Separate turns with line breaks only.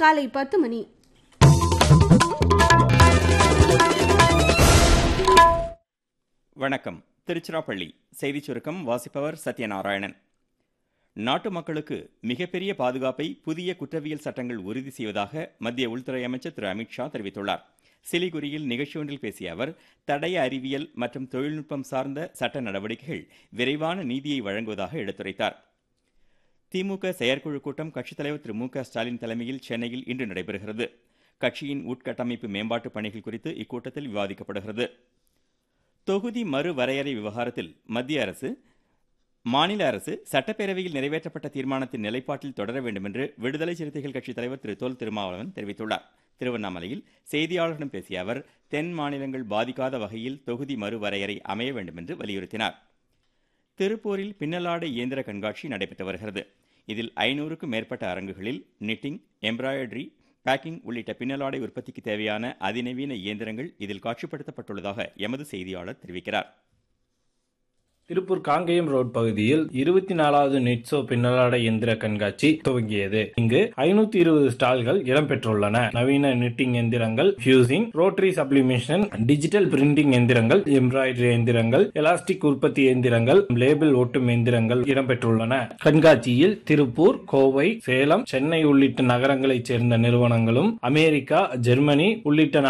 காலை பத்து மணி
வணக்கம் திருச்சிராப்பள்ளி செய்திச் சுருக்கம் வாசிப்பவர் சத்யநாராயணன் நாட்டு மக்களுக்கு மிகப்பெரிய பாதுகாப்பை புதிய குற்றவியல் சட்டங்கள் உறுதி செய்வதாக மத்திய உள்துறை அமைச்சர் திரு அமித்ஷா தெரிவித்துள்ளார் சிலிகுரியில் நிகழ்ச்சி ஒன்றில் பேசிய அவர் தடய அறிவியல் மற்றும் தொழில்நுட்பம் சார்ந்த சட்ட நடவடிக்கைகள் விரைவான நீதியை வழங்குவதாக எடுத்துரைத்தார் திமுக செயற்குழு கூட்டம் கட்சித் தலைவர் திரு மு க ஸ்டாலின் தலைமையில் சென்னையில் இன்று நடைபெறுகிறது கட்சியின் உட்கட்டமைப்பு மேம்பாட்டு பணிகள் குறித்து இக்கூட்டத்தில் விவாதிக்கப்படுகிறது தொகுதி மறுவரையறை விவகாரத்தில் மத்திய அரசு மாநில அரசு சட்டப்பேரவையில் நிறைவேற்றப்பட்ட தீர்மானத்தின் நிலைப்பாட்டில் தொடர வேண்டும் என்று விடுதலை சிறுத்தைகள் கட்சித் தலைவர் திரு தொல் திருமாவளவன் தெரிவித்துள்ளார் திருவண்ணாமலையில் செய்தியாளர்களிடம் பேசிய அவர் தென் மாநிலங்கள் பாதிக்காத வகையில் தொகுதி மறுவரையறை அமைய வேண்டும் என்று வலியுறுத்தினார் திருப்பூரில் பின்னலாடை இயந்திர கண்காட்சி நடைபெற்று வருகிறது இதில் ஐநூறுக்கும் மேற்பட்ட அரங்குகளில் நிட்டிங் எம்ப்ராய்டரி பேக்கிங் உள்ளிட்ட பின்னலாடை உற்பத்திக்கு தேவையான அதிநவீன இயந்திரங்கள் இதில் காட்சிப்படுத்தப்பட்டுள்ளதாக எமது செய்தியாளர் தெரிவிக்கிறார்
திருப்பூர் காங்கேயம் ரோட் பகுதியில் இருபத்தி நாலாவது நெட்சோ பின்னலாடை எந்திர கண்காட்சி துவங்கியது இங்கு ஐநூத்தி இருபது ஸ்டால்கள் இடம்பெற்றுள்ளன நவீன நிட்டிங் எந்திரங்கள் fusing rotary sublimation digital printing எந்திரங்கள் எம்ப்ராய்டரி எந்திரங்கள் எலாஸ்டிக் உற்பத்தி எந்திரங்கள் லேபிள் ஒட்டும் எந்திரங்கள் இடம்பெற்றுள்ளன கண்காட்சியில் திருப்பூர் கோவை சேலம் சென்னை உள்ளிட்ட நகரங்களைச் சேர்ந்த நிறுவனங்களும் அமெரிக்கா ஜெர்மனி உள்ளிட்ட